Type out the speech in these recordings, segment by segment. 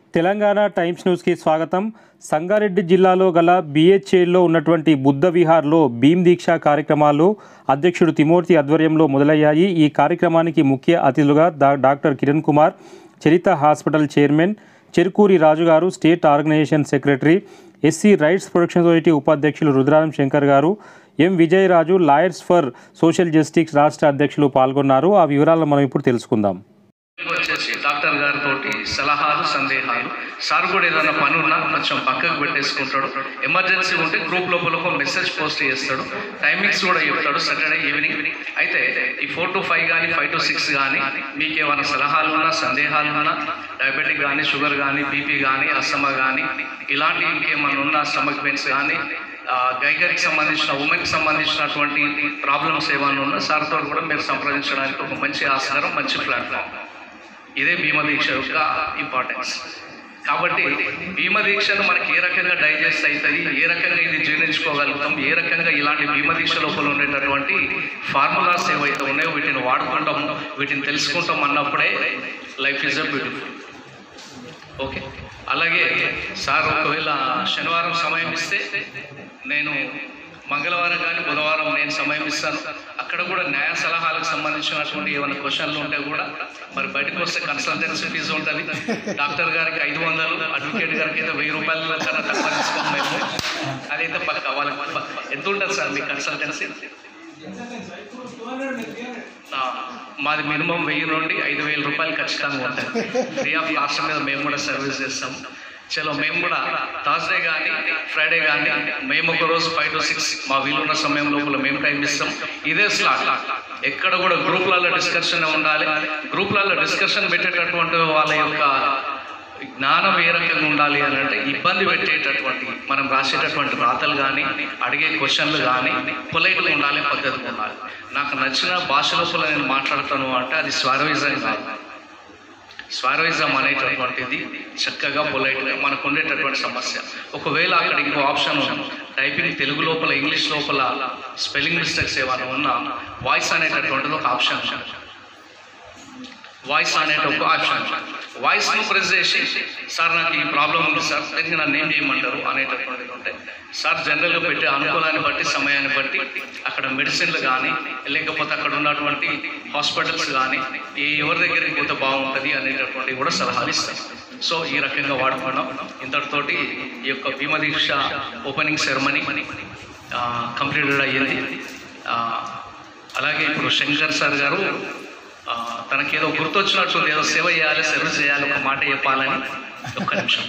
Telangana times న్యూస్కి స్వాగతం సంగారెడ్డి జిల్లాలో గల బిహెచ్ఏలో ఉన్నటువంటి బుద్ధ విహార్లో భీమ్ దీక్ష కార్యక్రమాలు అధ్యక్షుడు తిమోర్తి ఆధ్వర్యంలో మొదలయ్యాయి ఈ కార్యక్రమానికి ముఖ్య అతిథులుగా డా doctor Kiran Kumar Charitha hospital chairman Cherukuri Raju garu state organisation secretary SC rights protection society ఉపాధ్యక్షులు Rudraram Shankar garu M Vijayaraju lawyers for social justice రాష్ట్ర అధ్యక్షులు పాల్గొన్నారు ఆ వివరాలను మనం ఇప్పుడు తెలుసుకుందాం వచ్చేసి డాక్టర్ గారితో సలహాలు సందేహాలు సార్ కూడా ఏదైనా పని ఉన్నా కొంచెం పక్కకు పెట్టేసుకుంటాడు ఎమర్జెన్సీ ఉంటే గ్రూప్ లోపల ఒక మెసేజ్ పోస్ట్ చేస్తాడు టైమింగ్స్ కూడా చెప్తాడు సాటర్డే ఈవినింగ్ అయితే ఈ ఫోర్ టు ఫైవ్ కానీ ఫైవ్ టు సిక్స్ కానీ మీకు ఏమైనా సలహాలు ఉన్నా సందేహాలు ఉన్నా డయాబెటిక్ కానీ షుగర్ కానీ బీపీ కానీ అస్తమా కానీ ఇలాంటి ఇంకేమైనా ఉన్న స్టమక్ పెయిన్స్ కానీ గైగర్కి సంబంధించిన ఉమెన్కి సంబంధించినటువంటి ప్రాబ్లమ్స్ ఏమైనా ఉన్నా సార్తో కూడా మీరు సంప్రదించడానికి ఒక మంచి ఆస్కారం మంచి ప్లాట్ఫామ్ ఇదే భీమ దీక్ష యొక్క ఇంపార్టెన్స్ కాబట్టి భీమ దీక్షను మనకి ఏ రకంగా డైజెస్ట్ అవుతుంది ఏ రకంగా ఇది జీర్ణించుకోగలుగుతాం ఏ రకంగా ఇలాంటి భీమ దీక్ష లోపల ఉండేటటువంటి ఫార్ములాస్ ఏవైతే ఉన్నాయో వీటిని వాడుకుంటాం వీటిని తెలుసుకుంటాం అన్నప్పుడే life is a beautiful okay అలాగే సార్ ఒకవేళ శనివారం సమయం ఇస్తే నేను మంగళవారం కానీ బుధవారం నేను సమయం ఇస్తాను అక్కడ కూడా న్యాయ సలహాలకు సంబంధించినటువంటి ఏమైనా క్వశ్చన్లు ఉంటే కూడా మరి బయటకు వస్తే కన్సల్టెన్సీ ఫీజు ఉంటుంది డాక్టర్ గారికి ఐదు వందలు అడ్వకేట్ గారికి అయితే వెయ్యి రూపాయల కన్నా తక్కువ తీసుకోం మేము అదైతే పక్క వాళ్ళకి ప- ఎంత ఉంటుంది సార్ మీ కన్సల్టెన్సీ ఆ, మాది మినిమం వెయ్యి నుండి ఐదు వేల రూపాయలు ఖచ్చితంగా ఉంటాయి ఫ్రీ ఆఫ్ కాస్ట్ మీద మేము కూడా సర్వీస్ చేస్తాం చలో మేము కూడా థర్స్డే కానీ ఫ్రైడే కానీ మేము ఒక రోజు ఫైవ్ టు సిక్స్ మా వీలున్న సమయం లోపల మేము టైం ఇస్తాం ఇదే స్లాట్ ఎక్కడ కూడా గ్రూప్లలో డిస్కషన్ ఉండాలి గ్రూప్లలో డిస్కషన్ పెట్టేటటువంటి వాళ్ళ యొక్క జ్ఞానం ఏ రకంగా ఉండాలి అని అంటే ఇబ్బంది పెట్టేటటువంటి మనం రాసేటటువంటి రాతలు కానీ అడిగే క్వశ్చన్లు కానీ పొలైట్గా ఉండాలి పద్ధతిగా ఉండాలి నాకు నచ్చిన భాష లోపల నేను మాట్లాడతాను అంటే అది స్వరవిజం కాదు స్వరవిజం అనేటటువంటిది చక్కగా పొలైట్గా మనకు ఉండేటటువంటి సమస్య ఒకవేళ అక్కడ ఇంకో ఆప్షన్ టైపింగ్ తెలుగు లోపల ఇంగ్లీష్ లోపల స్పెల్లింగ్ మిస్టేక్స్ ఏమైనా ఉన్నా వాయిస్ అనేటటువంటిది ఒక ఆప్షన్ వాయిస్ అనేట ఒక ఆప్షన్ వాయిస్ను ప్రెస్ చేసి సార్ నాకు ఈ ప్రాబ్లం ఉంది సార్ దీనికి నన్ను ఏం చేయమంటారు అనేటటువంటిది ఉంటే సార్ జనరల్గా పెట్టే అనుకూలాన్ని బట్టి సమయాన్ని బట్టి అక్కడ మెడిసిన్లు కానీ లేకపోతే అక్కడ ఉన్నటువంటి హాస్పిటల్స్ కానీ ఈ ఎవరి దగ్గరికి పోతే బాగుంటుంది అనేటటువంటి కూడా సలహాలు ఇస్తాం సో ఈ రకంగా వాడుకున్నాం ఇంతటితోటి ఈ యొక్క భీమ దీక్ష ఓపెనింగ్ సెరమనీ కంప్లీటెడ్ అయ్యింది ఆ, అలాగే ఇప్పుడు శంకర్ సార్ గారు ఆ, తనకేదో గుర్తొచ్చినట్టుంది ఏదో సేవ చేయాలి సర్వీస్ చేయాలి ఒక మాట చెప్పాలని ఒక్క నిమిషం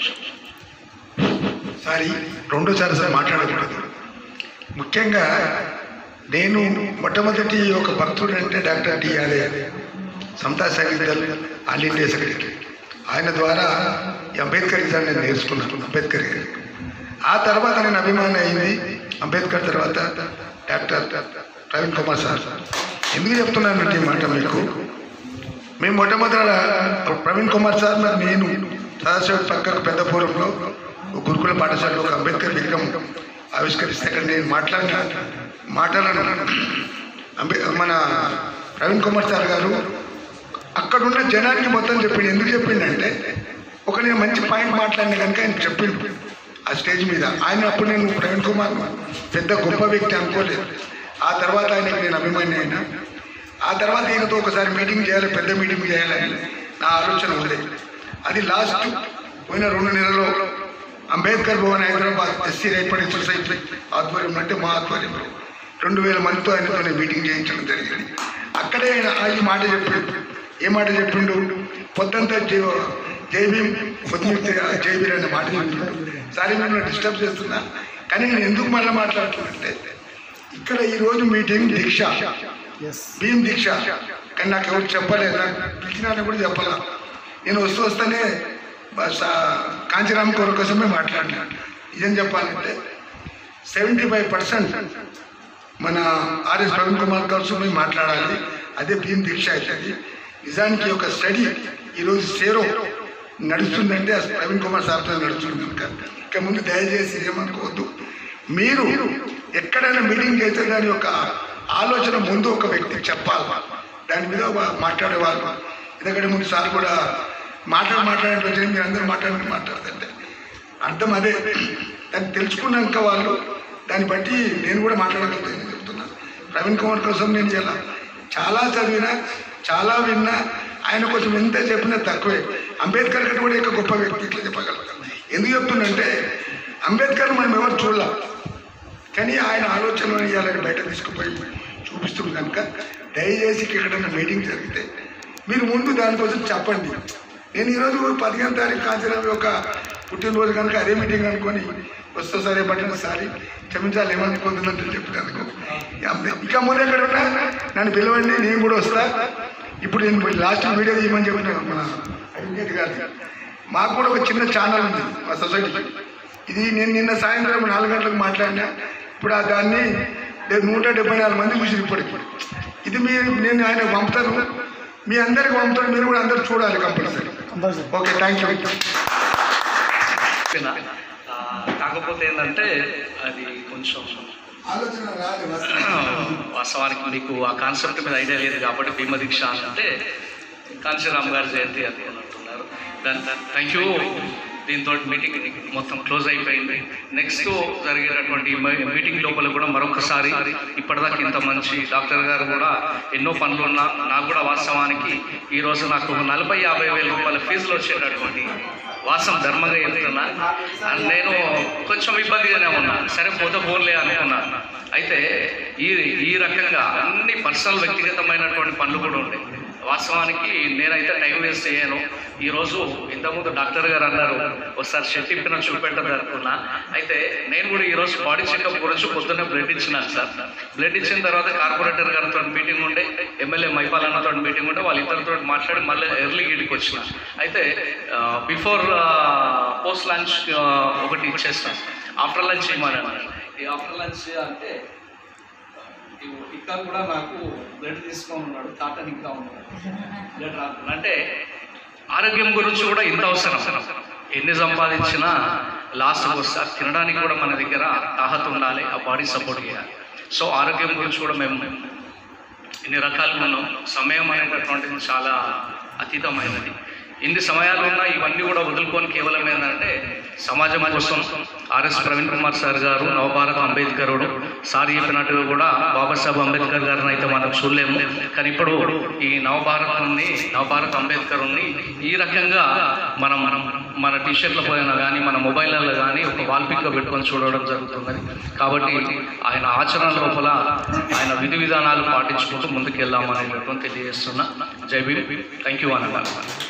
సారి రెండోసారి సార్ మాట్లాడకూడదు ముఖ్యంగా నేను మొట్టమొదటి ఒక భక్తుడు అంటే డాక్టర్ డి ఆలయ సమతా సంగీతల్ ఆల్ ఇండియా సెక్రటరీ ఆయన ద్వారా ఈ అంబేద్కర్ ఇజం నేను నేర్చుకున్నాను అంబేద్కర్ గారి ఆ తర్వాత నేను అభిమాని అయింది అంబేద్కర్ తర్వాత డాక్టర్ ప్రవీణ్ కుమార్ సార్ ఎందుకు చెప్తున్నానంటే ఈ మాట మీకు మేము మొట్టమొదట ప్రవీణ్ కుమార్ సార్ మరి నేను సదాశివ పక్కకు పెద్దపురంలో ఒక గురుకుల పాఠశాలలో ఒక అంబేద్కర్ విగ్రహం ఆవిష్కరిస్తే అక్కడ నేను మాట్లాడిన మాట్లాడను అంబే మన ప్రవీణ్ కుమార్ సార్ గారు అక్కడున్న జనానికి మొత్తం చెప్పిండు ఎందుకు చెప్పిండంటే ఒక నేను మంచి పాయింట్ మాట్లాడిన కనుక ఆయన చెప్పిండు ఆ స్టేజ్ మీద ఆయన అప్పుడు నేను ప్రవీణ్ కుమార్ పెద్ద గొప్ప వ్యక్తి అనుకోలేదు ఆ తర్వాత ఆయనకి నేను అభిమాని అయినా ఆ తర్వాత ఈయనతో ఒకసారి మీటింగ్ చేయాలి పెద్ద మీటింగ్ చేయాలని నా ఆలోచన ఉంది అది లాస్ట్ పోయిన రెండు నెలల్లో అంబేద్కర్ భవన్ హైదరాబాద్ ఎస్సీ రైపడి సొసైటీ ఆధ్వర్యం అంటే మా ఆధ్వర్యంలో రెండు వేల మందితో ఆయనతో నేను మీటింగ్ చేయించడం జరిగింది అక్కడే ఆయన ఆ ఈ మాట చెప్పిండు ఏ మాట చెప్పిండు పొద్దంతా జై జై భీమ్ పొద్దున్నే జై భీమ్ అనే మాట చెప్పిండు సరే మిమ్మల్ని డిస్టర్బ్ చేస్తున్నా కానీ నేను ఎందుకు మళ్ళీ మాట్లాడుతున్నట్టే ఇక్కడ ఈరోజు మీటింగ్ దీక్ష భీమ్ దీక్ష కానీ నాకు ఎవరు చెప్పలేదు నాకు పిలిచిన కూడా చెప్పాల నేను వస్తూ వస్తేనే బస్ ఆ కాంచీరామ్ కోర కోసమే మాట్లాడినా నిజం చెప్పాలంటే సెవెంటీ ఫైవ్ పర్సెంట్ మన ఆర్ఎస్ ప్రవీణ్ కుమార్ గారితో మేము మాట్లాడాలి అదే భీమ్ దీక్ష అవుతుంది నిజానికి ఒక స్టడీ ఈరోజు సేరో నడుస్తుందంటే ఆ ప్రవీణ్ కుమార్ సార్తో నడుస్తుంది కనుక ఇక ముందు దయచేసి ఏమనుకోవద్దు మీరు ఎక్కడైనా మీటింగ్ చేస్తే దాని యొక్క ఆలోచన ముందు ఒక వ్యక్తికి చెప్పాలి దాని మీద వా- మాట్లాడేవాళ్ళు ఎందుకంటే ముందు సార్ కూడా మాట్లాడి మాట్లాడే వచ్చిన మీరు అందరూ మాట్లాడి మాట్లాడుతుంటే అర్థం అదే దాన్ని తెలుసుకున్నాక వాళ్ళు దాన్ని బట్టి నేను కూడా మాట్లాడగలుగుతాను చెప్తున్నాను ప్రవీణ్ కుమార్ కోసం నేను ఇలా చాలా చదివినా చాలా విన్నా ఆయన కొంచెం ఎంత చెప్పినా తక్కువే అంబేద్కర్ కంటే కూడా ఇంకా గొప్ప వ్యక్తి ఇట్లా చెప్పగలుగుతాను ఎందుకు చెప్తున్నంటే అంబేద్కర్ మనం ఎవరు చూడాలి కానీ ఆయన ఆలోచనలు ఇవ్వాలని బయట తీసుకుపోయి చూపిస్తుంది కనుక దయచేసి ఎక్కడైనా మీటింగ్ జరిగితే మీరు ముందు దానికోసం చెప్పండి నేను ఈరోజు పదిహేను తారీఖు కాంచరావు యొక్క పుట్టినరోజు కనుక అదే మీటింగ్ అనుకొని వస్తా సరే పట్టిన సారి క్షమించాలి ఏమనుకుంటుందంటే చెప్తాను ఇంకా ముందు ఎక్కడ ఉన్నా నన్ను పిలవండి నేను కూడా వస్తా ఇప్పుడు నేను లాస్ట్ వీడియో తీయమని చెప్పినాను మన అడ్వకేట్ గారు మాకు కూడా ఒక చిన్న ఛానల్ ఉంది మా సొసైటీకి ఇది నేను నిన్న సాయంత్రం నాలుగు గంటలకు మాట్లాడినా ఇప్పుడు ఆ దాన్ని డె- నూట డెబ్బై నాలుగు మంది చూసి ఇప్పటికి ఇది మీ నేను ఆయన పంపుతాను మీ అందరికి పంపుతాను మీరు కూడా అందరు చూడాలి కంపల్సరీ ఓకే థ్యాంక్ యూ చెప్పిన ఆ, కాకపోతే ఏంటంటే అది కొంచెం ఆలోచన రాదు వాస్తవానికి మీకు ఆ కాన్సెప్ట్ మీద ఐడియా లేదు కాబట్టి భీమ దీక్ష అని అంటే కాంశీరామ్ గారి జయంతి అని అంటున్నారు దాని థ్యాంక్ యూ దీంతో మీటింగ్ మొత్తం క్లోజ్ అయిపోయింది నెక్స్ట్ జరిగేటటువంటి మీటింగ్ లోపల కూడా మరొకసారి ఇప్పటిదాకా ఇంత మంచి డాక్టర్ గారు కూడా ఎన్నో పనులు ఉన్నా నాకు కూడా వాస్తవానికి ఈరోజు నాకు నలభై యాభై వేల రూపాయల ఫీజులు వచ్చేటటువంటి వాసం ధర్మంగా చెప్తున్నా అండ్ నేను కొంచెం ఇబ్బందిగానే ఉన్నా సరే పోతే ఫోన్లే అనుకున్నాను అయితే ఈ ఈ రకంగా అన్ని పర్సనల్ వ్యక్తిగతమైనటువంటి పనులు కూడా ఉంటాయి వాస్తవానికి నేనైతే టైం వేస్ట్ చేయను ఈరోజు ఇంతకుముందు డాక్టర్ గారు అన్నారు ఒకసారి షెట్ ఇప్పిన చూపెట్టదు అనుకున్నా అయితే నేను కూడా ఈరోజు బాడీ చెకప్ గురించి పొద్దున్నే బ్లడ్ ఇచ్చినాను సార్ బ్లడ్ ఇచ్చిన తర్వాత కార్పొరేటర్ గారితో మీటింగ్ ఉండే ఎమ్మెల్యే మైపాల్ అన్నతో మీటింగ్ ఉంటే వాళ్ళిద్దరితో మాట్లాడి మళ్ళీ ఎర్లీ గీడికి వచ్చిన అయితే బిఫోర్ పోస్ట్ లంచ్ ఒకటి ఇచ్చేస్తాను ఆఫ్టర్ లంచ్ చేయమని అన్నారు ఈ ఆఫ్టర్ లంచ్ అంటే ఇవ్- ఇంకా కూడా నాకు బ్లడ్ తీసుకొని ఉన్నాడు కాటన్ ఇంకా ఉన్నాడు బ్లడ్ రాకుండా అంటే ఆరోగ్యం గురించి కూడా ఇంత అవసరం ఎన్ని సంపాదించినా లాస్ట్ వస్తా తినడానికి కూడా మన దగ్గర తాహత ఉండాలి ఆ బాడీ సపోర్ట్ చేయాలి సో ఆరోగ్యం గురించి కూడా మేము ఇన్ని రకాలుగా ఉన్నాం సమయం అనేటటువంటిది చాలా అతీతమైనది ఇన్ని సమయాలు ఉన్నా ఇవన్నీ కూడా వదులుకొని కేవలం ఏంటంటే సమాజం కోసం ఆర్ఎస్ ప్రవీణ్ కుమార్ సార్ గారు నవభారత అంబేద్కరుడు సార్ చెప్పినట్టుగా కూడా బాబాసాహెబ్ అంబేద్కర్ గారిని అయితే మనం చూడలేము కానీ ఇప్పుడు ఈ నవభారతాన్ని నవభారత్ అంబేద్కర్ ఉంది ఈ రకంగా మనం మనం మన టీషర్ట్ల పోయినా కానీ మన మొబైల్లో కానీ ఒక వాల్ పిక్గా పెట్టుకొని చూడడం జరుగుతున్నది కాబట్టి ఆయన ఆచరణ లోపల ఆయన విధి విధానాలు పాటించుకుంటూ ముందుకెళ్దామనేటటువంటి తెలియజేస్తున్నా జై భీమ్ థ్యాంక్ యూ అన్నమాట